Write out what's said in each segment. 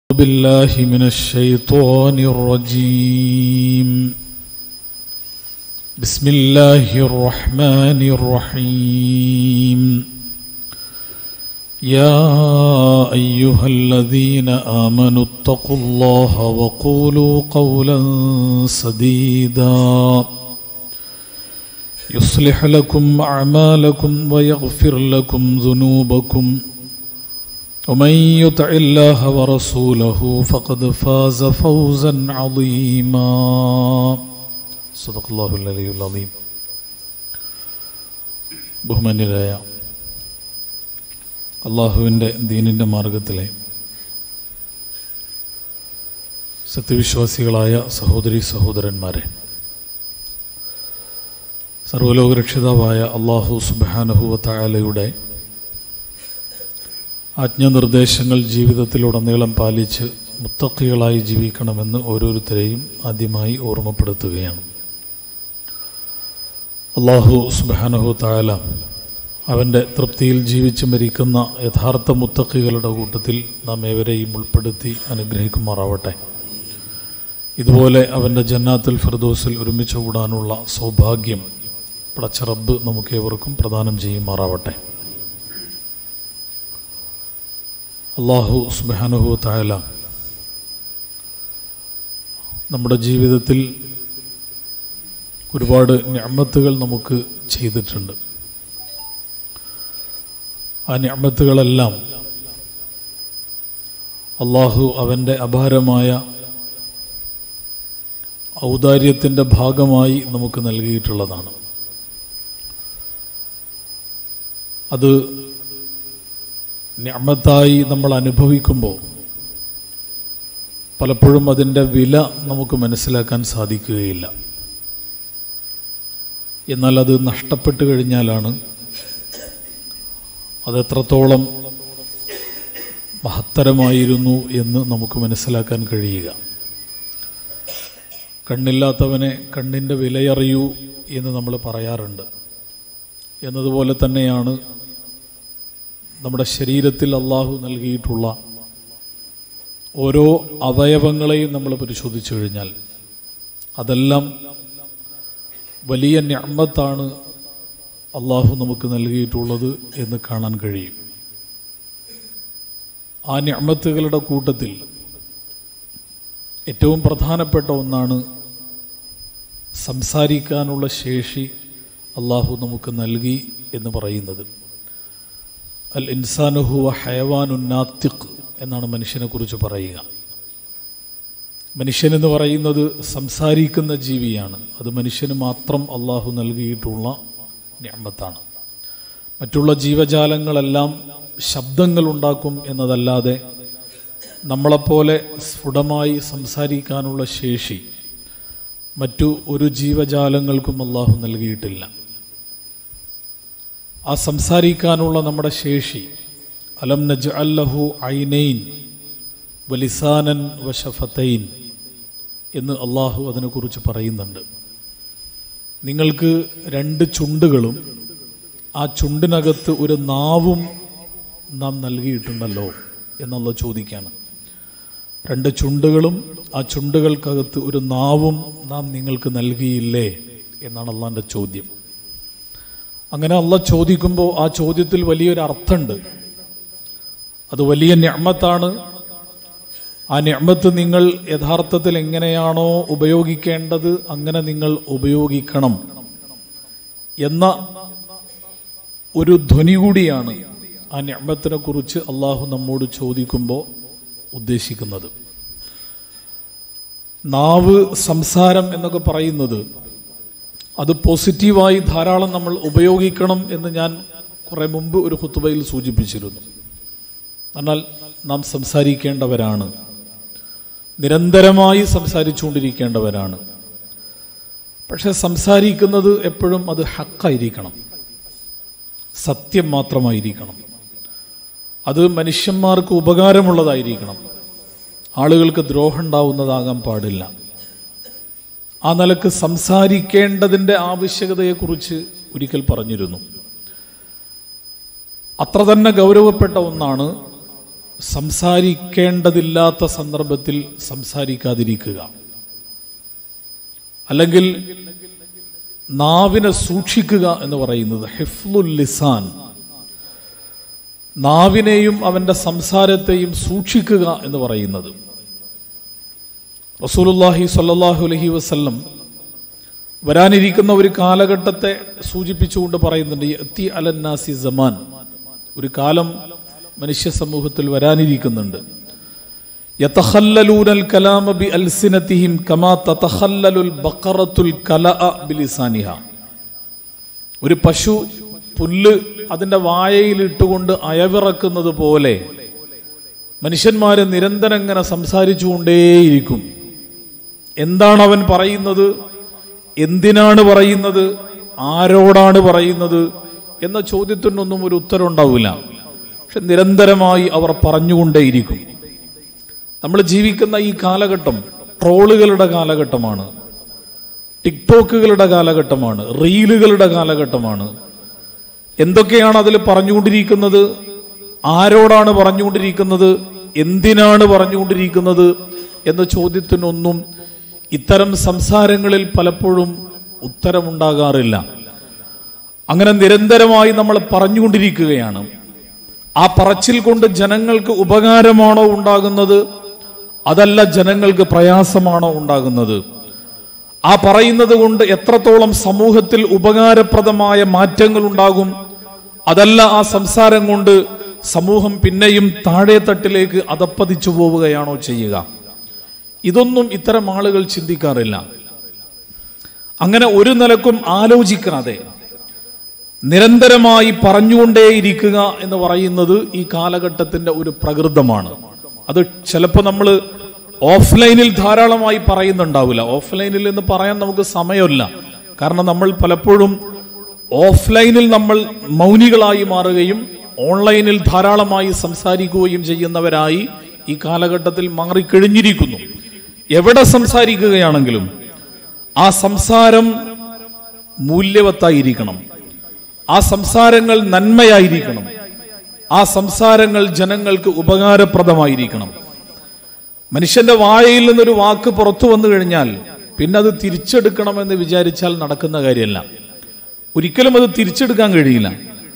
بالله من الشيطان الرجيم بسم الله الرحمن الرحيم يا أيها الذين آمنوا اتقوا الله وقولوا قولا سديدا يصلح لكم أعمالكم ويغفر لكم ذنوبكم ومن يطع الله ورسوله فقد فاز فوزا عظيما صدق الله العلي العظيم ബഹുമാന്യരായ അള്ളാഹുവിൻ്റെ ദീനിൻ്റെ മാർഗത്തിലെ സത്യവിശ്വാസികളായ സഹോദരി സഹോദരന്മാരെ സർവലോകരക്ഷിതാവായ അള്ളാഹു സുബാനഹുവ തായാലയുടെ ആജ്ഞാനിർദ്ദേശങ്ങൾ ജീവിതത്തിലുടനീളം പാലിച്ച് മുത്തക്കികളായി ജീവിക്കണമെന്ന് ഓരോരുത്തരെയും ആദ്യമായി ഓർമ്മപ്പെടുത്തുകയാണ് അള്ളാഹു സുബാനഹു തായാല അവൻ്റെ തൃപ്തിയിൽ ജീവിച്ച് മരിക്കുന്ന യഥാർത്ഥ മുത്തക്കികളുടെ കൂട്ടത്തിൽ നാം ഏവരെയും ഉൾപ്പെടുത്തി അനുഗ്രഹിക്കുമാറാവട്ടെ ഇതുപോലെ അവൻ്റെ ജന്നാത്തുൽ ഫിർദോസിൽ ഒരുമിച്ച് കൂടാനുള്ള സൗഭാഗ്യം പടച്ച റബ്ബ് നമുക്കേവർക്കും പ്രദാനം ചെയ്യുമാറാവട്ടെ അള്ളാഹു സുബാനുഹു തായാല നമ്മുടെ ജീവിതത്തിൽ ഒരുപാട് ഞാമത്തുകൾ നമുക്ക് ചെയ്തിട്ടുണ്ട് ആ ഞാമത്തുകളെല്ലാം അള്ളാഹു അവൻ്റെ അപാരമായ ഔദാര്യത്തിൻ്റെ ഭാഗമായി നമുക്ക് നൽകിയിട്ടുള്ളതാണ് അത് ഞാമത്തായി നമ്മൾ അനുഭവിക്കുമ്പോൾ പലപ്പോഴും അതിൻ്റെ വില നമുക്ക് മനസ്സിലാക്കാൻ സാധിക്കുകയില്ല എന്നാൽ അത് നഷ്ടപ്പെട്ടു കഴിഞ്ഞാലാണ് അതെത്രത്തോളം മഹത്തരമായിരുന്നു എന്ന് നമുക്ക് മനസ്സിലാക്കാൻ കഴിയുക കണ്ണില്ലാത്തവനെ കണ്ണിൻ്റെ വിലയറിയൂ എന്ന് നമ്മൾ പറയാറുണ്ട് എന്നതുപോലെ തന്നെയാണ് നമ്മുടെ ശരീരത്തിൽ അള്ളാഹു നൽകിയിട്ടുള്ള ഓരോ അവയവങ്ങളെയും നമ്മൾ പരിശോധിച്ചു കഴിഞ്ഞാൽ അതെല്ലാം വലിയ ഞാമത്താണ് അള്ളാഹു നമുക്ക് നൽകിയിട്ടുള്ളത് എന്ന് കാണാൻ കഴിയും ആ ഞാമത്തുകളുടെ കൂട്ടത്തിൽ ഏറ്റവും പ്രധാനപ്പെട്ട ഒന്നാണ് സംസാരിക്കാനുള്ള ശേഷി അള്ളാഹു നമുക്ക് നൽകി എന്ന് പറയുന്നത് അൽ ഇൻസാനുഹുവ ഹയവാനുന്നാത്തിഖ് എന്നാണ് മനുഷ്യനെ കുറിച്ച് പറയുക മനുഷ്യൻ എന്ന് പറയുന്നത് സംസാരിക്കുന്ന ജീവിയാണ് അത് മനുഷ്യന് മാത്രം അള്ളാഹു നൽകിയിട്ടുള്ള ഞാമത്താണ് മറ്റുള്ള ജീവജാലങ്ങളെല്ലാം ശബ്ദങ്ങൾ ഉണ്ടാക്കും എന്നതല്ലാതെ നമ്മളെപ്പോലെ സ്ഫുടമായി സംസാരിക്കാനുള്ള ശേഷി മറ്റു ഒരു ജീവജാലങ്ങൾക്കും അള്ളാഹു നൽകിയിട്ടില്ല ആ സംസാരിക്കാനുള്ള നമ്മുടെ ശേഷി അലം നജ് അല്ലഹു ഐനൈൻ വലിസാനൻ വഷഫത്തൈൻ എന്ന് അള്ളാഹു അതിനെക്കുറിച്ച് പറയുന്നുണ്ട് നിങ്ങൾക്ക് രണ്ട് ചുണ്ടുകളും ആ ചുണ്ടിനകത്ത് ഒരു നാവും നാം നൽകിയിട്ടുണ്ടല്ലോ എന്നുള്ള ചോദിക്കാണ് രണ്ട് ചുണ്ടുകളും ആ ചുണ്ടുകൾക്കകത്ത് ഒരു നാവും നാം നിങ്ങൾക്ക് നൽകിയില്ലേ എന്നാണ് അള്ളാൻ്റെ ചോദ്യം അങ്ങനെ അള്ള ചോദിക്കുമ്പോൾ ആ ചോദ്യത്തിൽ വലിയൊരു അർത്ഥമുണ്ട് അത് വലിയ ഞമ്മത്താണ് ആ ഞമ്മത്ത് നിങ്ങൾ യഥാർത്ഥത്തിൽ എങ്ങനെയാണോ ഉപയോഗിക്കേണ്ടത് അങ്ങനെ നിങ്ങൾ ഉപയോഗിക്കണം എന്ന ഒരു ധ്വനി കൂടിയാണ് ആ ഞമ്മത്തിനെ കുറിച്ച് അള്ളാഹു നമ്മോട് ചോദിക്കുമ്പോൾ ഉദ്ദേശിക്കുന്നത് നാവ് സംസാരം എന്നൊക്കെ പറയുന്നത് അത് പോസിറ്റീവായി ധാരാളം നമ്മൾ ഉപയോഗിക്കണം എന്ന് ഞാൻ കുറെ മുമ്പ് ഒരു ഹുത്തുബയിൽ സൂചിപ്പിച്ചിരുന്നു എന്നാൽ നാം സംസാരിക്കേണ്ടവരാണ് നിരന്തരമായി സംസാരിച്ചുകൊണ്ടിരിക്കേണ്ടവരാണ് പക്ഷെ സംസാരിക്കുന്നത് എപ്പോഴും അത് ഹക്കായിരിക്കണം സത്യം മാത്രമായിരിക്കണം അത് മനുഷ്യന്മാർക്ക് ഉപകാരമുള്ളതായിരിക്കണം ആളുകൾക്ക് ദ്രോഹം ഉണ്ടാവുന്നതാകാൻ പാടില്ല ആ നിലക്ക് സംസാരിക്കേണ്ടതിൻ്റെ ആവശ്യകതയെക്കുറിച്ച് ഒരിക്കൽ പറഞ്ഞിരുന്നു അത്ര തന്നെ ഗൗരവപ്പെട്ട ഒന്നാണ് സംസാരിക്കേണ്ടതില്ലാത്ത സന്ദർഭത്തിൽ സംസാരിക്കാതിരിക്കുക അല്ലെങ്കിൽ നാവിനെ സൂക്ഷിക്കുക എന്ന് പറയുന്നത് ഹിഫ്ലുൽ ലിസാൻ നാവിനെയും അവന്റെ സംസാരത്തെയും സൂക്ഷിക്കുക എന്ന് പറയുന്നത് റസൂലുല്ലാഹി സ്വല്ലല്ലാഹു അലൈഹി വസല്ലം വരാനിരിക്കുന്ന ഒരു കാലഘട്ടത്തെ സൂചിപ്പിച്ചുകൊണ്ട് പറയുന്നുണ്ട് എത്തി അലന്നാസി സമാൻ ഒരു കാലം മനുഷ്യ സമൂഹത്തിൽ വരാനിരിക്കുന്നുണ്ട് യതഖല്ലലൂനൽ കലാമ ബി അൽസിനതിഹിം കമാ തതഖല്ലലുൽ ബഖറത്തുൽ കലഅ ബിലിസാനിഹ ഒരു പശു പുല്ല് അതിന്റെ വായയിൽ ഇട്ടുകൊണ്ട് അയവിറക്കുന്നത് പോലെ മനുഷ്യന്മാര് നിരന്തരം ഇങ്ങനെ സംസാരിച്ചുകൊണ്ടേയിരിക്കും എന്താണ് അവൻ പറയുന്നത് എന്തിനാണ് പറയുന്നത് ആരോടാണ് പറയുന്നത് എന്ന ചോദ്യത്തിനൊന്നും ഒരു ഉത്തരം ഉണ്ടാവില്ല പക്ഷെ നിരന്തരമായി അവർ പറഞ്ഞുകൊണ്ടേയിരിക്കും നമ്മൾ ജീവിക്കുന്ന ഈ കാലഘട്ടം ട്രോളുകളുടെ കാലഘട്ടമാണ് ടിക്ടോക്കുകളുടെ കാലഘട്ടമാണ് റീലുകളുടെ കാലഘട്ടമാണ് എന്തൊക്കെയാണ് അതിൽ പറഞ്ഞുകൊണ്ടിരിക്കുന്നത് ആരോടാണ് പറഞ്ഞുകൊണ്ടിരിക്കുന്നത് എന്തിനാണ് പറഞ്ഞുകൊണ്ടിരിക്കുന്നത് എന്ന ചോദ്യത്തിനൊന്നും ഇത്തരം സംസാരങ്ങളിൽ പലപ്പോഴും ഉത്തരമുണ്ടാകാറില്ല അങ്ങനെ നിരന്തരമായി നമ്മൾ പറഞ്ഞുകൊണ്ടിരിക്കുകയാണ് ആ പറച്ചിൽ കൊണ്ട് ജനങ്ങൾക്ക് ഉപകാരമാണോ ഉണ്ടാകുന്നത് അതല്ല ജനങ്ങൾക്ക് പ്രയാസമാണോ ഉണ്ടാകുന്നത് ആ പറയുന്നത് കൊണ്ട് എത്രത്തോളം സമൂഹത്തിൽ ഉപകാരപ്രദമായ മാറ്റങ്ങൾ ഉണ്ടാകും അതല്ല ആ സംസാരം കൊണ്ട് സമൂഹം പിന്നെയും താഴെത്തട്ടിലേക്ക് അതപ്പതിച്ചു പോവുകയാണോ ചെയ്യുക ഇതൊന്നും ഇത്തരം ആളുകൾ ചിന്തിക്കാറില്ല അങ്ങനെ ഒരു നിലക്കും ആലോചിക്കാതെ നിരന്തരമായി പറഞ്ഞുകൊണ്ടേയിരിക്കുക എന്ന് പറയുന്നത് ഈ കാലഘട്ടത്തിന്റെ ഒരു പ്രകൃതമാണ് അത് ചിലപ്പോൾ നമ്മൾ ഓഫ്ലൈനിൽ ധാരാളമായി പറയുന്നുണ്ടാവില്ല ഓഫ്ലൈനിൽ എന്ന് പറയാൻ നമുക്ക് സമയമില്ല കാരണം നമ്മൾ പലപ്പോഴും ഓഫ്ലൈനിൽ നമ്മൾ മൗനികളായി മാറുകയും ഓൺലൈനിൽ ധാരാളമായി സംസാരിക്കുകയും ചെയ്യുന്നവരായി ഈ കാലഘട്ടത്തിൽ മാറിക്കഴിഞ്ഞിരിക്കുന്നു എവിടെ സംസാരിക്കുകയാണെങ്കിലും ആ സംസാരം മൂല്യവത്തായിരിക്കണം ആ സംസാരങ്ങൾ നന്മയായിരിക്കണം ആ സംസാരങ്ങൾ ജനങ്ങൾക്ക് ഉപകാരപ്രദമായിരിക്കണം മനുഷ്യന്റെ വായയിൽ നിന്നൊരു വാക്ക് പുറത്തു വന്നു കഴിഞ്ഞാൽ പിന്നെ അത് തിരിച്ചെടുക്കണമെന്ന് വിചാരിച്ചാൽ നടക്കുന്ന കാര്യമല്ല ഒരിക്കലും അത് തിരിച്ചെടുക്കാൻ കഴിയില്ല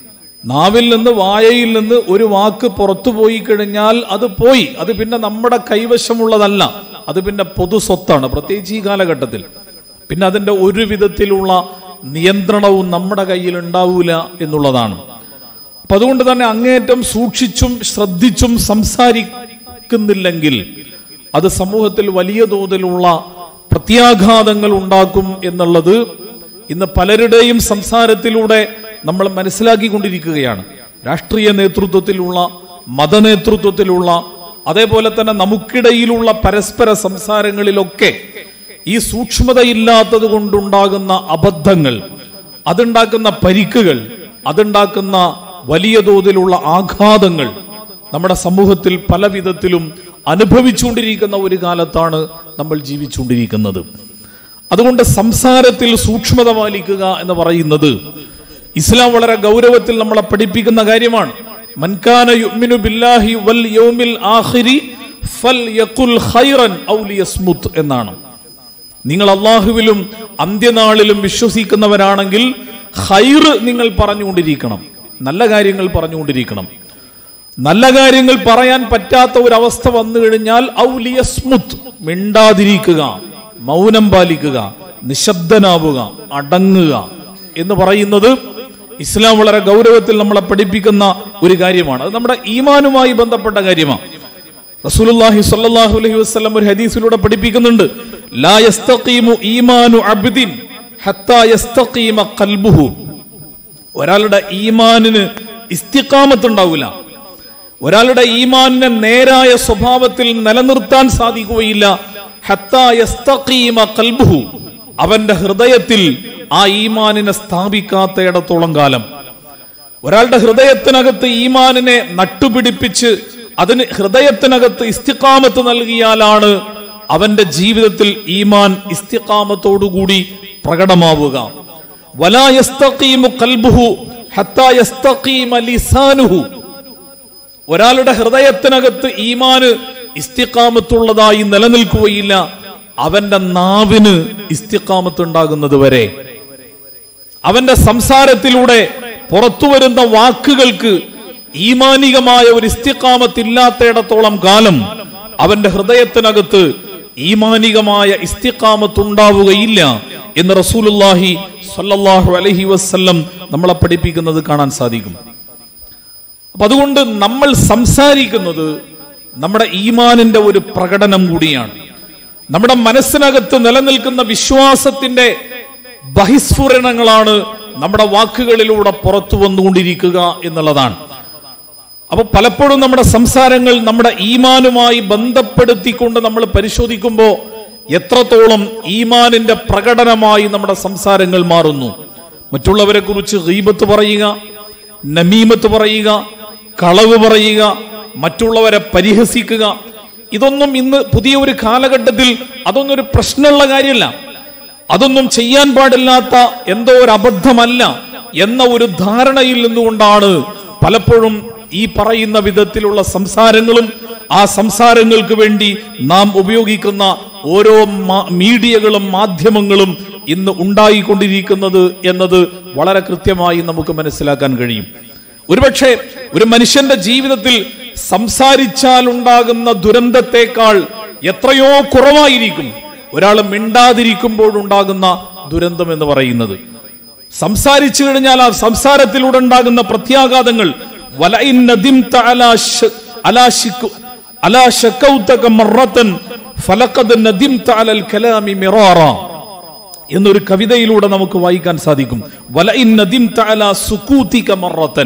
നാവിൽ നിന്ന് വായയിൽ നിന്ന് ഒരു വാക്ക് പുറത്തു പോയി കഴിഞ്ഞാൽ അത് പോയി അത് പിന്നെ നമ്മുടെ കൈവശമുള്ളതല്ല അത് പിന്നെ പൊതു സ്വത്താണ് പ്രത്യേകിച്ച് ഈ കാലഘട്ടത്തിൽ പിന്നെ അതിന്റെ ഒരു വിധത്തിലുള്ള നിയന്ത്രണവും നമ്മുടെ കയ്യിൽ ഉണ്ടാവൂല എന്നുള്ളതാണ് അപ്പൊ അതുകൊണ്ട് തന്നെ അങ്ങേയറ്റം സൂക്ഷിച്ചും ശ്രദ്ധിച്ചും സംസാരിക്കുന്നില്ലെങ്കിൽ അത് സമൂഹത്തിൽ വലിയ തോതിലുള്ള പ്രത്യാഘാതങ്ങൾ ഉണ്ടാക്കും എന്നുള്ളത് ഇന്ന് പലരുടെയും സംസാരത്തിലൂടെ നമ്മൾ മനസ്സിലാക്കിക്കൊണ്ടിരിക്കുകയാണ് രാഷ്ട്രീയ നേതൃത്വത്തിലുള്ള മതനേതൃത്വത്തിലുള്ള അതേപോലെ തന്നെ നമുക്കിടയിലുള്ള പരസ്പര സംസാരങ്ങളിലൊക്കെ ഈ സൂക്ഷ്മതയില്ലാത്തത് കൊണ്ടുണ്ടാകുന്ന അബദ്ധങ്ങൾ അതുണ്ടാക്കുന്ന പരിക്കുകൾ അതുണ്ടാക്കുന്ന വലിയ തോതിലുള്ള ആഘാതങ്ങൾ നമ്മുടെ സമൂഹത്തിൽ പല വിധത്തിലും അനുഭവിച്ചുകൊണ്ടിരിക്കുന്ന ഒരു കാലത്താണ് നമ്മൾ ജീവിച്ചുകൊണ്ടിരിക്കുന്നത് അതുകൊണ്ട് സംസാരത്തിൽ സൂക്ഷ്മത പാലിക്കുക എന്ന് പറയുന്നത് ഇസ്ലാം വളരെ ഗൗരവത്തിൽ നമ്മളെ പഠിപ്പിക്കുന്ന കാര്യമാണ് മൻകാന യുഅ്മിനു ബില്ലാഹി വൽ യൗമിൽ ആഖിരി ഫൽ യഖുൽ ഖൈറൻ ഔ ലിയസ്മുത് എന്നാണ് നിങ്ങൾ അള്ളാഹുവിലും അന്ത്യനാളിലും വിശ്വസിക്കുന്നവരാണെങ്കിൽ ഹൈറ് നിങ്ങൾ പറഞ്ഞുകൊണ്ടിരിക്കണം നല്ല കാര്യങ്ങൾ പറഞ്ഞുകൊണ്ടിരിക്കണം നല്ല കാര്യങ്ങൾ പറയാൻ പറ്റാത്ത ഒരു അവസ്ഥ വന്നു കഴിഞ്ഞാൽ ഔലിയസ്മുത്ത് മിണ്ടാതിരിക്കുക മൗനം പാലിക്കുക നിശബ്ദനാവുക അടങ്ങുക എന്ന് പറയുന്നത് ഇസ്ലാം വളരെ ഗൗരവത്തിൽ നമ്മളെ പഠിപ്പിക്കുന്ന ഒരു കാര്യമാണ് അത് നമ്മുടെ ഈമാനുമായി ബന്ധപ്പെട്ട കാര്യമാണ് റസൂലുള്ളാഹി സ്വല്ലല്ലാഹു അലൈഹി വസല്ലം ഒരു ഹദീസിലൂടെ പഠിപ്പിക്കുന്നുണ്ട് ലാ യസ്തഖീമു ഈമാനു അബ്ദിൻ ഹത്താ യസ്തഖീമ ഖൽബുഹു ഒരാളുടെ ഈമാനിന് ഇസ്തിഖാമത്ത് ഉണ്ടാവില്ല ഒരാളുടെ ഈമാനിനെ നേരായ സ്വഭാവത്തിൽ നിലനിർത്താൻ സാധിക്കുകയില്ല ഹത്താ യസ്തഖീമ ഖൽബുഹു അവന്റെ ഹൃദയത്തിൽ ആ ഈമാനിനെ സ്ഥാപിക്കാത്തയിടത്തോളം കാലം ഒരാളുടെ ഹൃദയത്തിനകത്ത് ഈമാനിനെ നട്ടുപിടിപ്പിച്ച് അതിന് ഹൃദയത്തിനകത്ത് ഇസ്തിഖാമത്ത് നൽകിയാലാണ് അവന്റെ ജീവിതത്തിൽ ഈമാൻ ഇസ്തിഖാമത്തോടുകൂടി പ്രകടമാവുക വലാ യസ്തഖീമു ഖൽബുഹു ഹത്താ യസ്തഖീമ ലിസാനുഹു ഒരാളുടെ ഹൃദയത്തിനകത്ത് ഈമാന് ഇസ്തിക്കാമത്തുള്ളതായി നിലനിൽക്കുകയില്ല അവന്റെ നാവിന് ഇസ്തിക്കാമത്ത് ഉണ്ടാകുന്നത് വരെ അവന്റെ സംസാരത്തിലൂടെ പുറത്തു വരുന്ന വാക്കുകൾക്ക് ഈമാനികമായ ഒരു ഇസ്തിക്കാമത്തില്ലാത്തയിടത്തോളം കാലം അവന്റെ ഹൃദയത്തിനകത്ത് ഈമാനികമായ ഇസ്തിക്കാമത്ത് ഉണ്ടാവുകയില്ല എന്ന് റസൂലുല്ലാഹി സല്ലല്ലാഹു അലൈഹി വസല്ലം നമ്മളെ പഠിപ്പിക്കുന്നത് കാണാൻ സാധിക്കും അപ്പൊ അതുകൊണ്ട് നമ്മൾ സംസാരിക്കുന്നത് നമ്മുടെ ഈമാനിന്റെ ഒരു പ്രകടനം കൂടിയാണ് നമ്മുടെ മനസ്സിനകത്ത് നിലനിൽക്കുന്ന വിശ്വാസത്തിന്റെ ബഹിസ്ഫുരണങ്ങളാണ് നമ്മുടെ വാക്കുകളിലൂടെ പുറത്തു വന്നുകൊണ്ടിരിക്കുക എന്നുള്ളതാണ് അപ്പൊ പലപ്പോഴും നമ്മുടെ സംസാരങ്ങൾ നമ്മുടെ ഈമാനുമായി ബന്ധപ്പെടുത്തിക്കൊണ്ട് നമ്മൾ പരിശോധിക്കുമ്പോൾ എത്രത്തോളം ഈമാനിന്റെ പ്രകടനമായി നമ്മുടെ സംസാരങ്ങൾ മാറുന്നു മറ്റുള്ളവരെ കുറിച്ച് ഗീബത്ത് പറയുക നമീമത്ത് പറയുക കളവ് പറയുക മറ്റുള്ളവരെ പരിഹസിക്കുക ഇതൊന്നും ഇന്ന് പുതിയ ഒരു കാലഘട്ടത്തിൽ അതൊന്നും ഒരു പ്രശ്നമുള്ള കാര്യമല്ല അതൊന്നും ചെയ്യാൻ പാടില്ലാത്ത എന്തോ ഒരു അബദ്ധമല്ല എന്ന ഒരു ധാരണയിൽ നിന്നുകൊണ്ടാണ് പലപ്പോഴും ഈ പറയുന്ന വിധത്തിലുള്ള സംസാരങ്ങളും ആ സംസാരങ്ങൾക്ക് വേണ്ടി നാം ഉപയോഗിക്കുന്ന ഓരോ മാ- മീഡിയകളും മാധ്യമങ്ങളും ഇന്ന് ഉണ്ടായിക്കൊണ്ടിരിക്കുന്നത് എന്നത് വളരെ കൃത്യമായി നമുക്ക് മനസ്സിലാക്കാൻ കഴിയും ഒരുപക്ഷെ ഒരു മനുഷ്യന്റെ ജീവിതത്തിൽ സംസാരിച്ചാൽ ഉണ്ടാകുന്ന ദുരന്തത്തെക്കാൾ എത്രയോ കുറവായിരിക്കും ഒരാൾ മിണ്ടാതിരിക്കുമ്പോഴുണ്ടാകുന്ന ദുരന്തം എന്ന് പറയുന്നത് സംസാരിച്ചു കഴിഞ്ഞാൽ ആ സംസാരത്തിലൂടെ ഉണ്ടാകുന്ന പ്രത്യാഘാതങ്ങൾ വലഇൻ നദിംത അലാ ശ- അലാ ശിക്കു- അലാ ശക്കൗതക മറത്തൻ ഫലഖദ് നദിംത അലൽ കലാമി മിറാറ എന്നൊരു കവിതയിലൂടെ നമുക്ക് വായിക്കാൻ സാധിക്കും വലഇൻ നദിംത അലാ സുകൂതിക മറത്തൻ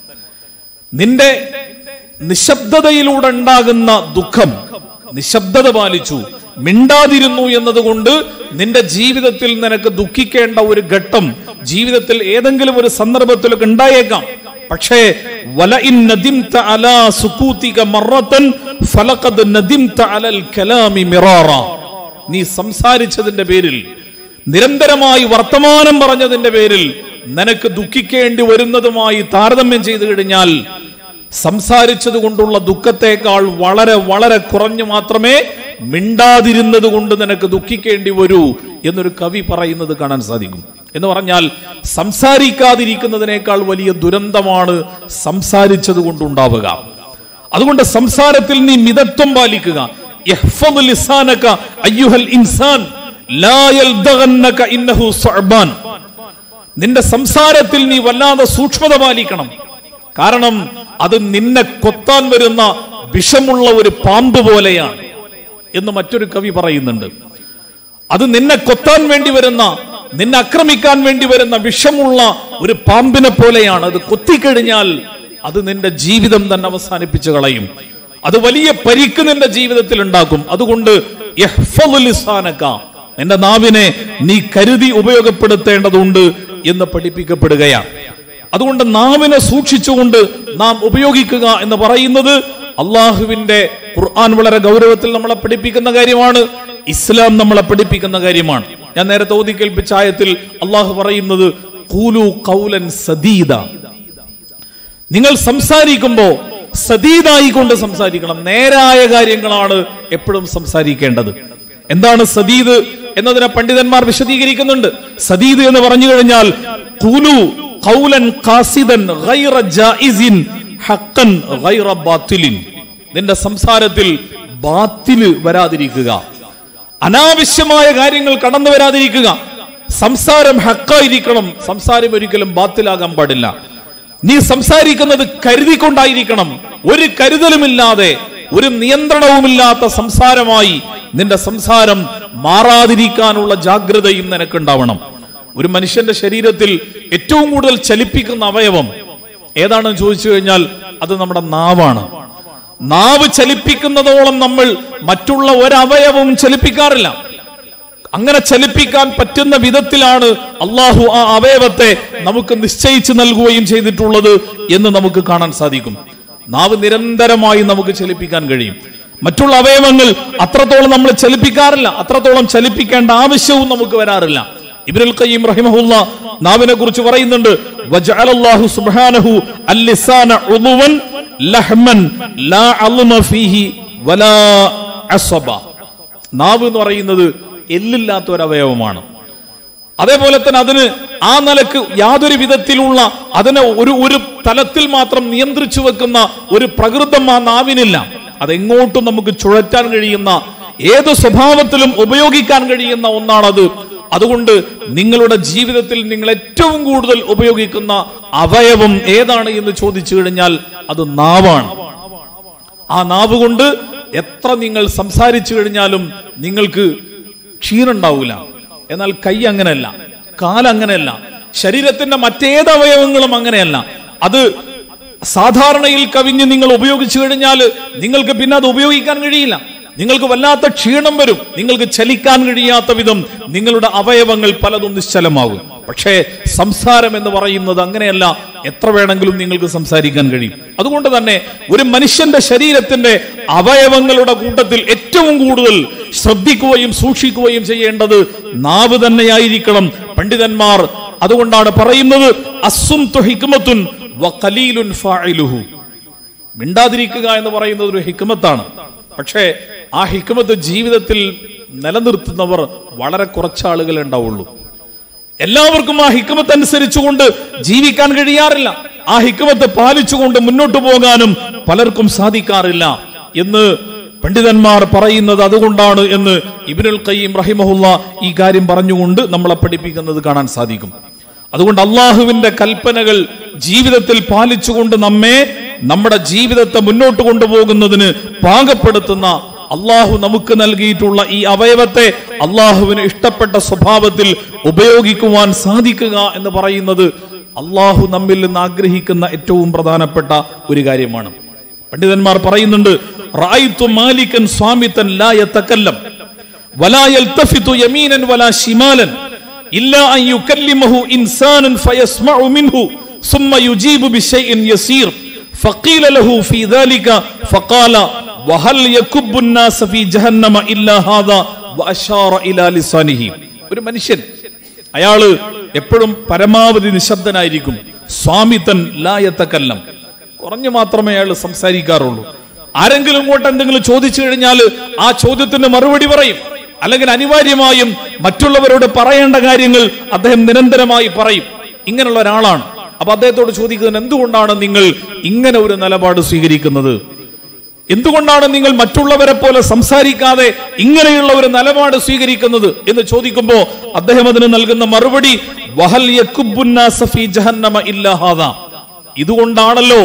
നിന്റെ നിശബ്ദതയിലൂടെ ഉണ്ടാകുന്ന ദുഃഖം നിശബ്ദത പാലിച്ചു മിണ്ടാതിരുന്നു എന്നതുകൊണ്ട് നിന്റെ ജീവിതത്തിൽ നിനക്ക് ദുഃഖിക്കേണ്ട ഒരു ഘട്ടം ജീവിതത്തിൽ ഏതെങ്കിലും ഒരു സന്ദർഭത്തിലൊക്കെ ഉണ്ടായേക്കാം പക്ഷേ വലഇൻ നദിംത അലാ സുകൂതിക മറത്തൻ ഫലഖദ് നദിംത അലൽ കലാമി മിറാറ നീ സംസാരിച്ചതിന്റെ പേരിൽ നിരന്തരമായി വർത്തമാനം പറഞ്ഞതിന്റെ പേരിൽ നിനക്ക് ദുഃഖിക്കേണ്ടി വരുന്നതുമായി താരതമ്യം ചെയ്തു കഴിഞ്ഞാൽ സംസാരിച്ചത് കൊണ്ടുള്ള ദുഃഖത്തെക്കാൾ വളരെ വളരെ കുറഞ്ഞു മാത്രമേ മിണ്ടാതിരുന്നത് കൊണ്ട് നിനക്ക് ദുഃഖിക്കേണ്ടി വരൂ എന്നൊരു കവി പറയുന്നത് കാണാൻ സാധിക്കും എന്ന് പറഞ്ഞാൽ സംസാരിക്കാതിരിക്കുന്നതിനേക്കാൾ വലിയ ദുരന്തമാണ് സംസാരിച്ചത് കൊണ്ടുണ്ടാവുക അതുകൊണ്ട് സംസാരത്തിൽ നീ മിതത്വം പാലിക്കുക യഹ്ഫദ് ലിസാനക അയ്യുഹൽ ഇൻസാൻ ലാ യൽദഗന്നക ഇന്നഹു സുഅബാൻ നിന്റെ സംസാരത്തിൽ നീ വല്ലാതെ സൂക്ഷ്മത പാലിക്കണം കാരണം അത് നിന്നെ കൊത്താൻ വരുന്ന വിഷമുള്ള ഒരു പാമ്പ് പോലെയാണ് എന്ന് മറ്റൊരു കവി പറയുന്നുണ്ട് അത് നിന്നെ കൊത്താൻ വേണ്ടി വരുന്ന നിന്നെ ആക്രമിക്കാൻ വേണ്ടി വരുന്ന വിഷമുള്ള ഒരു പാമ്പിനെ പോലെയാണ് അത് കൊത്തിക്കഴിഞ്ഞാൽ അത് നിന്റെ ജീവിതം തന്നെ അവസാനിപ്പിച്ചു കളയും അത് വലിയ പരിക്ക് നിന്റെ ജീവിതത്തിൽ ഉണ്ടാക്കും അതുകൊണ്ട് യഹ്ഫദു ലിസാനക, നിന്റെ നാവിനെ നീ കരുതി ഉപയോഗപ്പെടുത്തേണ്ടതുണ്ട് എന്ന് പഠിപ്പിക്കപ്പെടുകയാണ് അതുകൊണ്ട് നാവിനെ സൂക്ഷിച്ചുകൊണ്ട് നാം ഉപയോഗിക്കുക എന്ന് പറയുന്നത് അള്ളാഹുവിന്റെ ഖുർആൻ വളരെ ഗൗരവത്തിൽ നമ്മളെ പഠിപ്പിക്കുന്ന കാര്യമാണ് ഇസ്ലാം നമ്മളെ പഠിപ്പിക്കുന്ന കാര്യമാണ് ഞാൻ നേരത്തെ ഓതി കേൾപ്പിച്ച ആയത്തിൽ അള്ളാഹു പറയുന്നത് കൂലു കൗലൻ സദീദ നിങ്ങൾ സംസാരിക്കുമ്പോ സദീദായി കൊണ്ട് സംസാരിക്കണം നേരായ കാര്യങ്ങളാണ് എപ്പോഴും സംസാരിക്കേണ്ടത് എന്താണ് സദീദ് എന്നതിനെ പണ്ഡിതന്മാർ വിശദീകരിക്കുന്നുണ്ട് സദീദ് എന്ന് പറഞ്ഞു കഴിഞ്ഞാൽ കൂലു ഖൗലൻ ഖാസിദൻ ഗൈറ ജായിസിൻ ഹഖൻ ഗൈറ ബാത്തിലിൻ നിന്റെ സംസാരത്തിൽ ബാത്തില് വരാതിരിക്കുക അനാവശ്യമായ കാര്യങ്ങൾ കടന്നു വരാതിരിക്കുക സംസാരം ഹക്കായിരിക്കണം സംസാരം ഒരിക്കലും ബാത്തിലാകാൻ പാടില്ല നീ സംസാരിക്കുന്നത് കരുതിക്കൊണ്ടായിരിക്കണം ഒരു കരുതലുമില്ലാതെ ഒരു നിയന്ത്രണവുമില്ലാത്ത സംസാരമായി നിന്റെ സംസാരം മാറാതിരിക്കാനുള്ള ജാഗ്രതയും നിനക്കുണ്ടാവണം ഒരു മനുഷ്യന്റെ ശരീരത്തിൽ ഏറ്റവും കൂടുതൽ ചലിപ്പിക്കുന്ന അവയവം ഏതാണെന്ന് ചോദിച്ചു കഴിഞ്ഞാൽ അത് നമ്മുടെ നാവാണ് നാവ് ചലിപ്പിക്കുന്നതോളം നമ്മൾ മറ്റുള്ള ഒരവയവവും ചലിപ്പിക്കാറില്ല അങ്ങനെ ചലിപ്പിക്കാൻ പറ്റുന്ന വിധത്തിലാണ് അള്ളാഹു ആ അവയവത്തെ നമുക്ക് നിശ്ചയിച്ചു നൽകുകയും ചെയ്തിട്ടുള്ളത് എന്ന് നമുക്ക് കാണാൻ സാധിക്കും നാവ് നിരന്തരമായി നമുക്ക് ചലിപ്പിക്കാൻ കഴിയും മറ്റുള്ള അവയവങ്ങൾ അത്രത്തോളം നമ്മൾ ചലിപ്പിക്കാറില്ല അത്രത്തോളം ചലിപ്പിക്കേണ്ട ആവശ്യവും നമുക്ക് വരാറില്ല ഇബ്നുൽ ഖയ്യിം റഹിമഹുല്ല നാവിനെ കുറിച്ച് പറയുന്നുണ്ട് വജഅലല്ലാഹു സുബ്ഹാനഹു അൽ-ലിസാന ഉളുവൻ ലഹ്മൻ ലാ അളുമ ഫീഹി വലാ അസ്വബ നാവ് എന്ന് പറയുന്നത് എല്ലില്ലാത്ത ഒരു അവയവമാണ് അതേപോലെ തന്നെ അതിന് ആ നിലക്ക് യാതൊരു വിധത്തിലുള്ള അതിനെ ഒരു ഒരു തലത്തിൽ മാത്രം നിയന്ത്രിച്ചു വെക്കുന്ന ഒരു പ്രകൃതം ആ നാവിനില്ല അതെങ്ങോട്ടും നമുക്ക് ചുഴറ്റാൻ കഴിയുന്ന ഏത് സ്വഭാവത്തിലും ഉപയോഗിക്കാൻ കഴിയുന്ന ഒന്നാണത് അതുകൊണ്ട് നിങ്ങളുടെ ജീവിതത്തിൽ നിങ്ങൾ ഏറ്റവും കൂടുതൽ ഉപയോഗിക്കുന്ന അവയവം ഏതാണ് എന്ന് ചോദിച്ചു കഴിഞ്ഞാൽ അത് നാവാണ് ആ നാവ് കൊണ്ട് എത്ര നിങ്ങൾ സംസാരിച്ചു കഴിഞ്ഞാലും നിങ്ങൾക്ക് ക്ഷീണുണ്ടാവില്ല എന്നാൽ കൈ അങ്ങനെയല്ല കാലങ്ങനെയല്ല ശരീരത്തിന്റെ മറ്റേത് അവയവങ്ങളും അങ്ങനെയല്ല അത് സാധാരണയിൽ കവിഞ്ഞ് നിങ്ങൾ ഉപയോഗിച്ചു കഴിഞ്ഞാൽ നിങ്ങൾക്ക് പിന്നെ അത് ഉപയോഗിക്കാൻ കഴിയില്ല നിങ്ങൾക്ക് വല്ലാത്ത ക്ഷീണം വരും നിങ്ങൾക്ക് ചലിക്കാൻ കഴിയാത്ത വിധം നിങ്ങളുടെ അവയവങ്ങൾ പലതും നിശ്ചലമാകും പക്ഷേ സംസാരം എന്ന് പറയുന്നത് അങ്ങനെയല്ല എത്ര വേണമെങ്കിലും നിങ്ങൾക്ക് സംസാരിക്കാൻ കഴിയും അതുകൊണ്ട് തന്നെ ഒരു മനുഷ്യന്റെ ശരീരത്തിന്റെ അവയവങ്ങളുടെ കൂട്ടത്തിൽ ഏറ്റവും കൂടുതൽ ശ്രദ്ധിക്കുകയും സൂക്ഷിക്കുകയും ചെയ്യേണ്ടത് നാവ് തന്നെയായിരിക്കണം പണ്ഡിതന്മാർ അതുകൊണ്ടാണ് പറയുന്നത് അസും ഹിക്മത്തുൻ വഖലീലുൻ ഫാഇലുഹു മിണ്ടാതിരിക്കുക എന്ന് പറയുന്നത് ഒരു ഹിക്മത്താണ് പക്ഷേ ആ ഹിക്മത്ത് ജീവിതത്തിൽ നിലനിർത്തുന്നവർ വളരെ കുറച്ച് ആളുകളെ ഉണ്ടാവുള്ളൂ എല്ലാവർക്കും ആ ഹിക്മത്ത് അനുസരിച്ചുകൊണ്ട് ജീവിക്കാൻ കഴിയാറില്ല ആ ഹിക്മത്ത് പാലിച്ചുകൊണ്ട് മുന്നോട്ട് പോകാനും പലർക്കും സാധിക്കാറില്ല എന്ന് പണ്ഡിതന്മാർ പറയുന്നത് അതുകൊണ്ടാണ് എന്ന് ഇബിനുൽ ഖയ്യിം റഹിമഹുല്ല ഈ കാര്യം പറഞ്ഞുകൊണ്ട് നമ്മളെ പഠിപ്പിക്കുന്നത് കാണാൻ സാധിക്കും അതുകൊണ്ട് അള്ളാഹുവിന്റെ കൽപ്പനകൾ ജീവിതത്തിൽ പാലിച്ചുകൊണ്ട് നമ്മെ നമ്മുടെ ജീവിതത്തെ മുന്നോട്ട് കൊണ്ടുപോകുന്നതിന് പാകപ്പെടുത്തുന്ന അള്ളാഹു നമുക്ക് നൽകിയിട്ടുള്ള ഈ അവയവത്തെ അള്ളാഹുവിന് ഇഷ്ടപ്പെട്ട സ്വഭാവത്തിൽ ഉപയോഗിക്കുവാൻ സാധിക്കുക എന്ന് പറയുന്നത് അള്ളാഹു നമ്മിൽ നിന്ന് ആഗ്രഹിക്കുന്ന ഏറ്റവും പ്രധാനപ്പെട്ട ഒരു കാര്യമാണ് പണ്ഡിതന്മാർ പറയുന്നുണ്ട് റായിത്തു മാലിക്കൻ സ്വാമിത്തൻ ലാ യതകല്ലം വലാ യൽതഫിതു യമീനൻ വലാ ശിമാലൻ ഇല്ലാ അൻ യുകല്ലിമഹു ഇൻസാനൻ ഫയസ്മഉ മിൻഹു ثم يجيب بشيء يسير فقيل له في ذلك فقال وهل يكب الناس في جهنم إلا هذا وأشار إلى لسانه ഒരു മനുഷ്യൻ അയാള് എപ്പോഴും പരമാവധി നിശബ്ദനായിരിക്കും സ്വാമിത്തൻ ലായത്തക്കല്ലം കുറഞ്ഞു മാത്രമേ അയാൾ സംസാരിക്കാറുള്ളൂ ആരെങ്കിലും ഇങ്ങോട്ട് എന്തെങ്കിലും ചോദിച്ചു കഴിഞ്ഞാൽ ആ ചോദ്യത്തിന് മറുപടി പറയും അല്ലെങ്കിൽ അനിവാര്യമായും മറ്റുള്ളവരോട് പറയേണ്ട കാര്യങ്ങൾ അദ്ദേഹം നിരന്തരമായി പറയും ഇങ്ങനെയുള്ള ഒരാളാണ് അപ്പൊ അദ്ദേഹത്തോട് ചോദിക്കുന്നത് എന്തുകൊണ്ടാണ് നിങ്ങൾ ഇങ്ങനെ ഒരു നിലപാട് സ്വീകരിക്കുന്നത് എന്തുകൊണ്ടാണ് നിങ്ങൾ മറ്റുള്ളവരെ പോലെ സംസാരിക്കാതെ ഇങ്ങനെയുള്ള ഒരു നിലപാട് സ്വീകരിക്കുന്നത് എന്ന് ചോദിക്കുമ്പോ അദ്ദേഹം അതിന് നൽകുന്ന മറുപടി വഹൽ യക്കുബുന്നാസ ഫീ ജഹന്നമ ഇല്ലാ ഹാദാ. ഇതുകൊണ്ടാണല്ലോ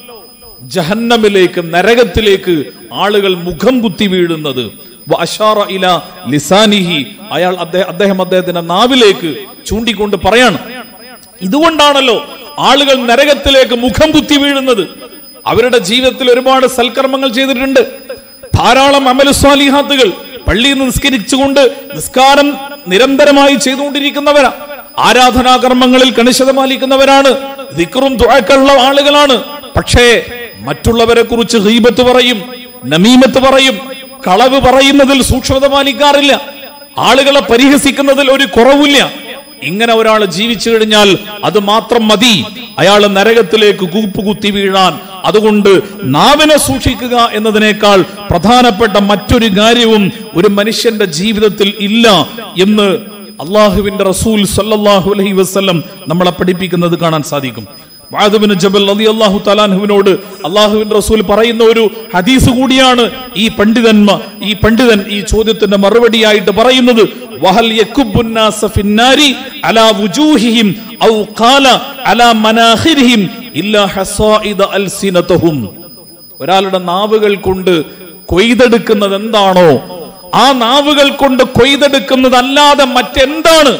ജഹന്നമിലേക്ക് നരകത്തിലേക്ക് ആളുകൾ മുഖം കുത്തി വീഴുന്നത് വഅശാറ ഇല ലിസാനിഹി അയാൾ അദ്ദേഹം അദ്ദേഹം അദ്ദേഹത്തിന്റെ നാവിലേക്ക് ചൂണ്ടിക്കൊണ്ട് പറയാണ് ഇതുകൊണ്ടാണല്ലോ ആളുകൾ നരകത്തിലേക്ക് മുഖം കുത്തി വീഴുന്നത് അവരുടെ ജീവിതത്തിൽ ഒരുപാട് സൽക്കർമ്മങ്ങൾ ചെയ്തിട്ടുണ്ട് ധാരാളം അമലുസ്വാലിഹാത്തുകൾ പള്ളിയിൽ നിന്ന് നിസ്കരിച്ചുകൊണ്ട് നിസ്കാരം നിരന്തരമായി ചെയ്തുകൊണ്ടിരിക്കുന്നവരാ ആരാധനാകർമ്മങ്ങളിൽ കണിശത പാലിക്കുന്നവരാണ് ദിക്റും തുഴക്കുള്ള ആളുകളാണ് പക്ഷേ മറ്റുള്ളവരെ കുറിച്ച് ഹീബത്ത് പറയും നമീമത്ത് പറയും കളവ് പറയുന്നതിൽ സൂക്ഷ്മത പാലിക്കാറില്ല ആളുകളെ പരിഹസിക്കുന്നതിൽ ഒരു കുറവില്ല ഇങ്ങനെ ഒരാൾ ജീവിച്ചു കഴിഞ്ഞാൽ അത് മാത്രം മതി അയാൾ നരകത്തിലേക്ക് കൂപ്പുകുത്തി വീഴാൻ അതുകൊണ്ട് നാവിനെ സൂക്ഷിക്കുക എന്നതിനേക്കാൾ പ്രധാനപ്പെട്ട മറ്റൊരു കാര്യവും ഒരു മനുഷ്യന്റെ ജീവിതത്തിൽ ഇല്ല എന്ന് അള്ളാഹുവിന്റെ റസൂൽ സല്ലല്ലാഹു അലൈഹി വസല്ലം നമ്മളെ പഠിപ്പിക്കുന്നത് കാണാൻ സാധിക്കും മുആദ് ജബൽ റളിയല്ലാഹു തആലാഹുവിനോട് അള്ളാഹുവിന്റെ റസൂൽ പറയുന്ന ഒരു ഹദീസ് കൂടിയാണ് ഈ പണ്ഡിതന്മ ഈ പണ്ഡിതൻ ഈ ചോദ്യത്തിന്റെ മറുപടിയായിട്ട് പറയുന്നത് വഹൽ യകുബ്ബുന്നാസ ഫിന്നാരി അലാ വുജൂഹിഹിം ഔ ഖാല അലാ മനാഖിരിഹിം ഇല്ലാ ഹസായിദ അൽസിനതഹും ഒരാളുടെ നാവുകൾ കൊണ്ട് കൊയ്തെടുക്കുന്നത് എന്താണോ ആ നാവുകൾ കൊണ്ട് കൊയ്തെടുക്കുന്നതല്ലാതെ മറ്റെന്താണ്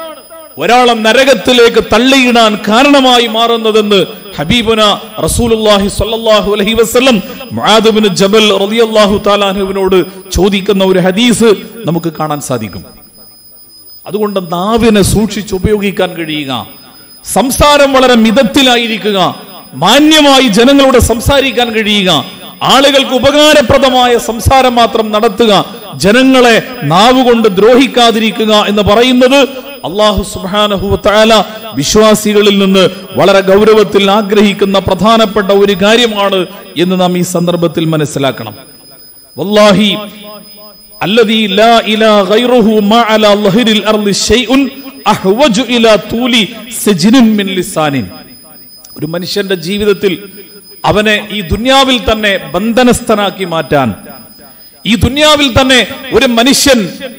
ഒരാളെ നരകത്തിലേക്ക് തള്ളിയിടാൻ കാരണമായി മാറുന്നതെന്ന് ഹബീബുന റസൂലുള്ളാഹി സ്വല്ലല്ലാഹു അലൈഹി വസല്ലം മുആദ് ഇബ്നു ജബൽ റളിയല്ലാഹു തആലാഹുവിനോട് ചോദിക്കുന്ന ഒരു ഹദീസ് നമുക്ക് കാണാൻ സാധിക്കും അതുകൊണ്ട് നാവിനെ സൂക്ഷിച്ച് ഉപയോഗിക്കാൻ കഴിയുക സംസാരം വളരെ മിതത്തിലായിരിക്കുക മാന്യമായി ജനങ്ങളോട് സംസാരിക്കാൻ കഴിയുക ആളുകൾക്ക് ഉപകാരപ്രദമായ സംസാരം മാത്രം നടത്തുക ജനങ്ങളെ നാവുകൊണ്ട് ദ്രോഹിക്കാതിരിക്കുക എന്ന് പറയുന്നത് അള്ളാഹു സുബാനഹുല വിശ്വാസികളിൽ നിന്ന് വളരെ ഗൗരവത്തിൽ ആഗ്രഹിക്കുന്ന പ്രധാനപ്പെട്ട ഒരു കാര്യമാണ് എന്ന് നാം ഈ സന്ദർഭത്തിൽ മനസ്സിലാക്കണം വല്ലാഹി الذي لا إله غيره ما على ظهر الأرض شيء أحوج إلى طول سجن من لسان ഒരു മനുഷ്യന്റെ ജീവിതത്തിൽ അവനെ ഈ ദുന്യാവിൽ തന്നെ ബന്ധനസ്ഥനാക്കി മാറ്റാൻ ഈ ദുന്യാവിൽ തന്നെ ഒരു മനുഷ്യൻ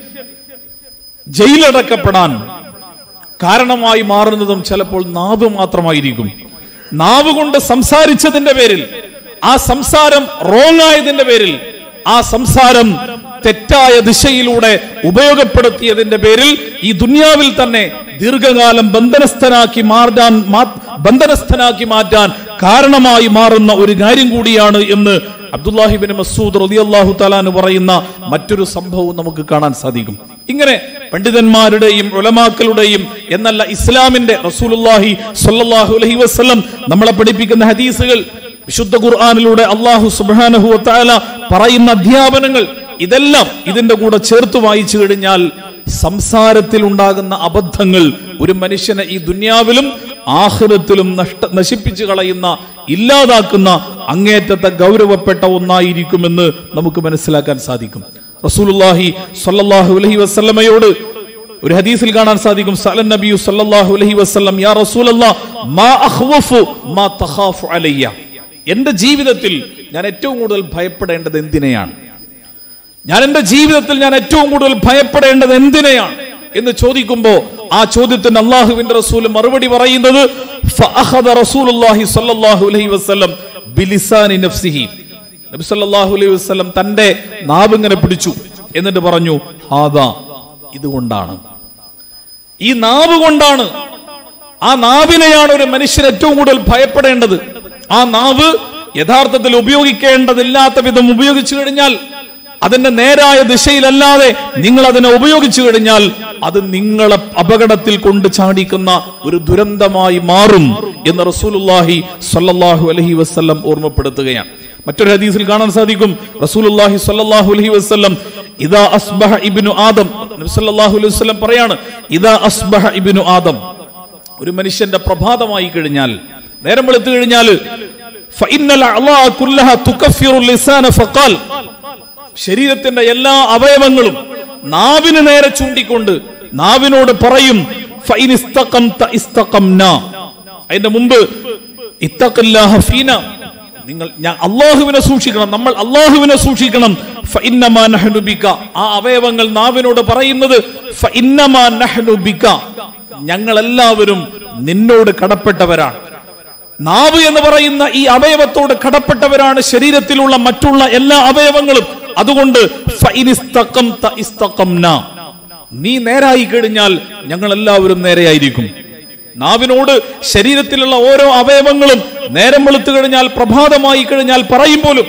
ജയിലടക്കപ്പെടാൻ കാരണമായി മാറുന്നതും ചിലപ്പോൾ നാവ് മാത്രമായിരിക്കും നാവ് കൊണ്ട് സംസാരിച്ചതിന്റെ പേരിൽ ആ സംസാരം റോങ് ആയതിന്റെ പേരിൽ ആ സംസാരം തെറ്റായ ദിശയിലൂടെ ഉപയോഗപ്പെടുത്തിയതിന്റെ പേരിൽ ഈ ദുന്യാവിൽ തന്നെ ദീർഘകാലം ബന്ധനസ്ഥനാക്കി മാറ്റാൻ മാ- ബന്ധനസ്ഥനാക്കി മാറ്റാൻ കാരണമായി മാറുന്ന ഒരു കാര്യം കൂടിയാണ് എന്ന് അബ്ദുല്ലാഹിബിൻ മസൂദ് റളിയല്ലാഹു തആലാന് പറയുന്ന മറ്റൊരു സംഭവം നമുക്ക് കാണാൻ സാധിക്കും ഇങ്ങനെ പണ്ഡിതന്മാരുടെയും ഉലമാക്കളുടെയും എന്നല്ല ഇസ്ലാമിന്റെ റസൂലുള്ളാഹി സ്വല്ലല്ലാഹു അലൈഹി വസല്ലം നമ്മളെ പഠിപ്പിക്കുന്ന ഹദീസുകൾ വിശുദ്ധ ഖുർആനിലൂടെ അള്ളാഹു സുബ്ഹാനഹു വതആല പറയുന്ന അധ്യാപനങ്ങൾ ഇതെല്ലാം ഇതിന്റെ കൂടെ ചേർത്ത് വായിച്ചു കഴിഞ്ഞാൽ സംസാരത്തിൽ ഉണ്ടാകുന്ന അബദ്ധങ്ങൾ ഒരു മനുഷ്യനെ ഈ ദുന്യാവിലും ആഹ്റത്തിലും നഷ്ട നശിപ്പിച്ചു കളയുന്ന ഇല്ലാതാക്കുന്ന അങ്ങേറ്റത്തെ ഗൗരവപ്പെട്ട ഒന്നായിരിക്കുമെന്ന് നമുക്ക് മനസ്സിലാക്കാൻ സാധിക്കും റസൂലുള്ളാഹി സ്വല്ലല്ലാഹു അലൈഹി വസല്ലമയോട് ഒരു ഹദീസിൽ കാണാൻ സാധിക്കും സലൻ നബിയു സല്ലല്ലാഹു അലൈഹി വസല്ലം യാ റസൂലല്ലാഹ് മാ അഖ്വഫു മാ തഖാഫു അലയ്യ എന്റെ ജീവിതത്തിൽ ഞാൻ ഏറ്റവും കൂടുതൽ ഭയപ്പെടേണ്ടത് എന്തിനെയാണ് ഞാൻ എന്റെ ജീവിതത്തിൽ ഞാൻ ഏറ്റവും കൂടുതൽ ഭയപ്പെടേണ്ടത് എന്തിനെയാണ് എന്ന് ചോദിക്കുമ്പോ ആ ചോദ്യത്തിന് അള്ളാഹുവിന്റെ റസൂൽ മറുപടി പറയുന്നത് ഫഅഖദ റസൂലുള്ളാഹി സ്വല്ലല്ലാഹു അലൈഹി വസല്ലം ബിലിസാനി നഫ്സിഹി നബി സല്ലല്ലാഹു അലൈഹി വസല്ലം തന്റെ നാവ് ഇങ്ങനെ പിടിച്ചു എന്നിട്ട് പറഞ്ഞു ഹാദാ ഇതുകൊണ്ടാണ് ഈ നാവ് കൊണ്ടാണ് ആ നാവിനെയാണ് ഒരു മനുഷ്യൻ ഏറ്റവും കൂടുതൽ ഭയപ്പെടേണ്ടത് ആ നാവ് യഥാർത്ഥത്തിൽ ഉപയോഗിക്കേണ്ടതില്ലാത്ത വിധം ഉപയോഗിച്ചു കഴിഞ്ഞാൽ അതിന്റെ നേരായ ദിശയിലല്ലാതെ നിങ്ങൾ അതിനെ ഉപയോഗിച്ചു കഴിഞ്ഞാൽ അത് നിങ്ങളെ അപകടത്തിൽ കൊണ്ട് ചാടിക്കുന്ന ഒരു ദുരന്തമായി മാറും എന്ന് റസൂലുള്ളാഹി സ്വല്ലല്ലാഹു അലൈഹി വസല്ലം ഓർമ്മപ്പെടുത്തുകയാണ് മറ്റൊരു ഹദീസിൽ കാണാൻ സാധിക്കും റസൂലുള്ളാഹി സ്വല്ലല്ലാഹു അലൈഹി വസല്ലം ഇദാ അസ്ബഹ ഇബ്നു ആദം നബി സല്ലല്ലാഹു അലൈഹി വസല്ലം പറയാണ് ഇദാ അസ്ബഹ ഇബ്നു ആദം ഒരു മനുഷ്യന്റെ പ്രഭാതമായി കഴിഞ്ഞാൽ നേരം വെളുത്തു കഴിഞ്ഞാൽ ഫഇന്നൽ അഅ്ളാ കുല്ലഹ തുകഫിറു ലിസാന ഫഖാൽ ശരീരത്തിന്റെ എല്ലാ അവയവങ്ങളും നാവിന് നേരെ ചൂണ്ടിക്കൊണ്ട് നാവിനോട് പറയും ഫഇൻ ഇസ്തഖംത ഇസ്തഖംന അതിന്റെ മുമ്പ് ഇത്തഖില്ലാഹ ഫീന നിങ്ങൾ ഞാൻ അള്ളാഹുവിനെ സൂക്ഷിക്കണം നമ്മൾ അള്ളാഹുവിനെ സൂക്ഷിക്കണം ഫഇന്നമാ നഹ്നു ബിക ആ അവയവങ്ങൾ നാവിനോട് പറയുന്നത് ഫഇന്നമാ നഹ്നു ബിക ഞങ്ങൾ എല്ലാവരും നിന്നോട് കടപ്പെട്ടവരാണ് നാവ് എന്ന് പറയുന്ന ഈ അവയവത്തോട് കടപ്പെട്ടവരാണ് ശരീരത്തിലുള്ള മറ്റുള്ള എല്ലാ അവയവങ്ങളും അതുകൊണ്ട് ഫഇനിസ്തഖംത ഇസ്തഖംന. നീ നേരായി കഴിഞ്ഞാൽ ഞങ്ങൾ എല്ലാവരും നേരെയായിരിക്കും നാവിനോട് ശരീരത്തിലുള്ള ഓരോ അവയവങ്ങളും നേരം വെളുത്തു കഴിഞ്ഞാൽ പ്രഭാതമായി കഴിഞ്ഞാൽ പറയും പോലും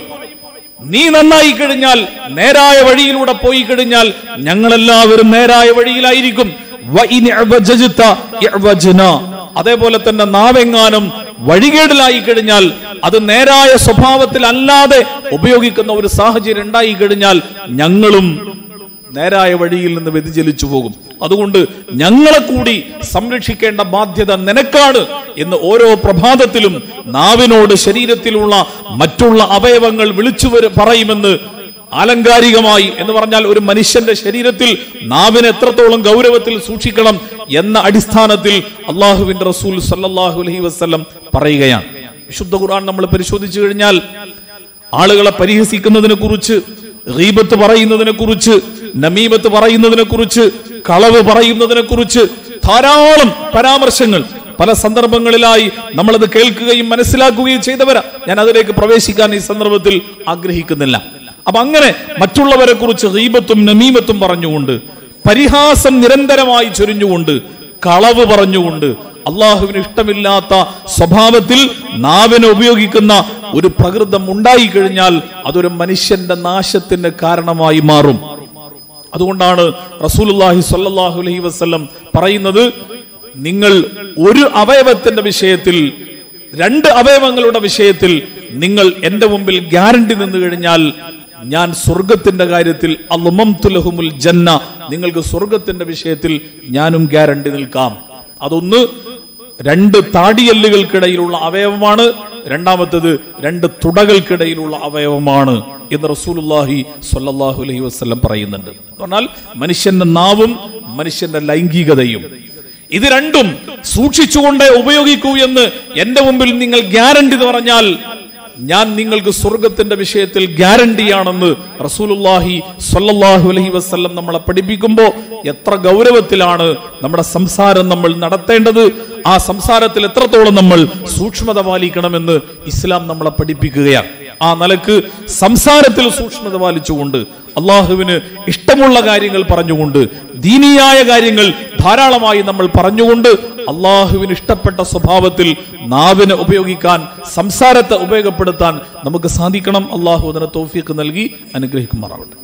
നീ നന്നായി കഴിഞ്ഞാൽ നേരായ വഴിയിലൂടെ പോയി കഴിഞ്ഞാൽ ഞങ്ങളെല്ലാവരും നേരായ വഴിയിലായിരിക്കും വഇൻ ഇഅ്വജജ്ത ഇഅ്വജ്ന. അതേപോലെ തന്നെ നാവെങ്ങാനും വഴികേടിലായി കഴിഞ്ഞാൽ അത് നേരായ സ്വഭാവത്തിൽ അല്ലാതെ ഉപയോഗിക്കുന്ന ഒരു സാഹചര്യം ഉണ്ടായി കഴിഞ്ഞാൽ ഞങ്ങളും നേരായ വഴിയിൽ നിന്ന് വ്യതിചലിച്ചു പോകും അതുകൊണ്ട് ഞങ്ങളെ കൂടി സംരക്ഷിക്കേണ്ട ബാധ്യത നിനക്കാണ് എന്ന് ഓരോ പ്രഭാതത്തിലും നാവിനോട് ശരീരത്തിലുള്ള മറ്റുള്ള അവയവങ്ങൾ വിളിച്ചു വര പറയുമെന്ന് ആലങ്കാരികമായി എന്ന് പറഞ്ഞാൽ ഒരു മനുഷ്യന്റെ ശരീരത്തിൽ നാവിനെ എത്രത്തോളം ഗൗരവത്തിൽ സൂക്ഷിക്കണം എന്ന അടിസ്ഥാനത്തിൽ അള്ളാഹുവിന്റെ റസൂൽ സല്ലല്ലാഹു അലൈഹി വസല്ലം പറയുകയാണ് വിശുദ്ധ ഖുർആൻ നമ്മൾ പരിശോധിച്ചു കഴിഞ്ഞാൽ ആളുകളെ പരിഹസിക്കുന്നതിനെ കുറിച്ച് റീബത്ത് പറയുന്നതിനെ കുറിച്ച് നമീമത്ത് പറയുന്നതിനെ കുറിച്ച് കളവ് പറയുന്നതിനെ കുറിച്ച് ധാരാളം പരാമർശങ്ങൾ പല സന്ദർഭങ്ങളിലായി നമ്മളത് കേൾക്കുകയും മനസ്സിലാക്കുകയും ചെയ്തവരാ ഞാൻ അതിലേക്ക് പ്രവേശിക്കാൻ ഈ സന്ദർഭത്തിൽ ആഗ്രഹിക്കുന്നില്ല അപ്പൊ അങ്ങനെ മറ്റുള്ളവരെ കുറിച്ച് റീബത്തും നമീമത്തും പറഞ്ഞുകൊണ്ട് പരിഹാസം നിരന്തരമായി ചൊരിഞ്ഞുകൊണ്ട് കളവ് പറഞ്ഞുകൊണ്ട് അള്ളാഹുവിന് ഇഷ്ടമില്ലാത്ത സ്വഭാവത്തിൽ നാവിനെ ഉപയോഗിക്കുന്ന ഒരു പ്രകൃതം ഉണ്ടായി കഴിഞ്ഞാൽ അതൊരു മനുഷ്യന്റെ നാശത്തിന് കാരണമായി മാറും അതുകൊണ്ടാണ് റസൂലുള്ളാഹി സ്വല്ലല്ലാഹു അലൈഹി വസല്ലം പറയുന്നത് നിങ്ങൾ ഒരു അവയവത്തിന്റെ വിഷയത്തിൽ രണ്ട് അവയവങ്ങളുടെ വിഷയത്തിൽ നിങ്ങൾ എന്റെ മുമ്പിൽ ഗ്യാരണ്ടി നിന്ന് കഴിഞ്ഞാൽ ഞാൻ സ്വർഗത്തിന്റെ കാര്യത്തിൽ അലുമംതുലഹുമുൽ ജന്ന നിങ്ങൾക്ക് സ്വർഗത്തിന്റെ വിഷയത്തിൽ ഞാനും ഗ്യാരണ്ടി നിൽക്കാം അതൊന്ന് രണ്ട് താടിയല്ലുകൾക്കിടയിലുള്ള അവയവമാണ് രണ്ടാമത്തേത് രണ്ട് തുടകൾക്കിടയിലുള്ള അവയവമാണ് എന്ന് റസൂലുല്ലാഹി സ്വല്ലല്ലാഹു അലൈഹി വസല്ലം പറയുന്നുണ്ട് എന്ന് പറഞ്ഞാൽ മനുഷ്യന്റെ നാവും മനുഷ്യന്റെ ലൈംഗികതയും ഇത് രണ്ടും സൂക്ഷിച്ചുകൊണ്ടേ ഉപയോഗിക്കൂ എന്ന് എന്റെ മുമ്പിൽ നിങ്ങൾ ഗ്യാരണ്ടി പറഞ്ഞാൽ ഞാൻ നിങ്ങൾക്ക് സ്വർഗത്തിന്റെ വിഷയത്തിൽ ഗ്യാരണ്ടിയാണെന്ന് റസൂലുല്ലാഹി സ്വല്ലല്ലാഹു അലൈഹി വസല്ലം നമ്മളെ പഠിപ്പിക്കുമ്പോൾ എത്ര ഗൗരവത്തിലാണ് നമ്മുടെ സംസാരം നമ്മൾ നടത്തേണ്ടത് ആ സംസാരത്തിൽ എത്രത്തോളം നമ്മൾ സൂക്ഷ്മത പാലിക്കണമെന്ന് ഇസ്ലാം നമ്മളെ പഠിപ്പിക്കുകയാണ് ആ നിലക്ക് സംസാരത്തിൽ സൂക്ഷ്മത പാലിച്ചുകൊണ്ട് അള്ളാഹുവിന് ഇഷ്ടമുള്ള കാര്യങ്ങൾ പറഞ്ഞുകൊണ്ട് ദീനിയായ കാര്യങ്ങൾ ധാരാളമായി നമ്മൾ പറഞ്ഞുകൊണ്ട് അള്ളാഹുവിന് ഇഷ്ടപ്പെട്ട സ്വഭാവത്തിൽ നാവിനെ ഉപയോഗിക്കാൻ സംസാരത്തെ ഉപയോഗപ്പെടുത്താൻ നമുക്ക് സാധിക്കണം അള്ളാഹു അതിന് തോഫീക്ക് നൽകി അനുഗ്രഹിക്കുമാറാവട്ടെ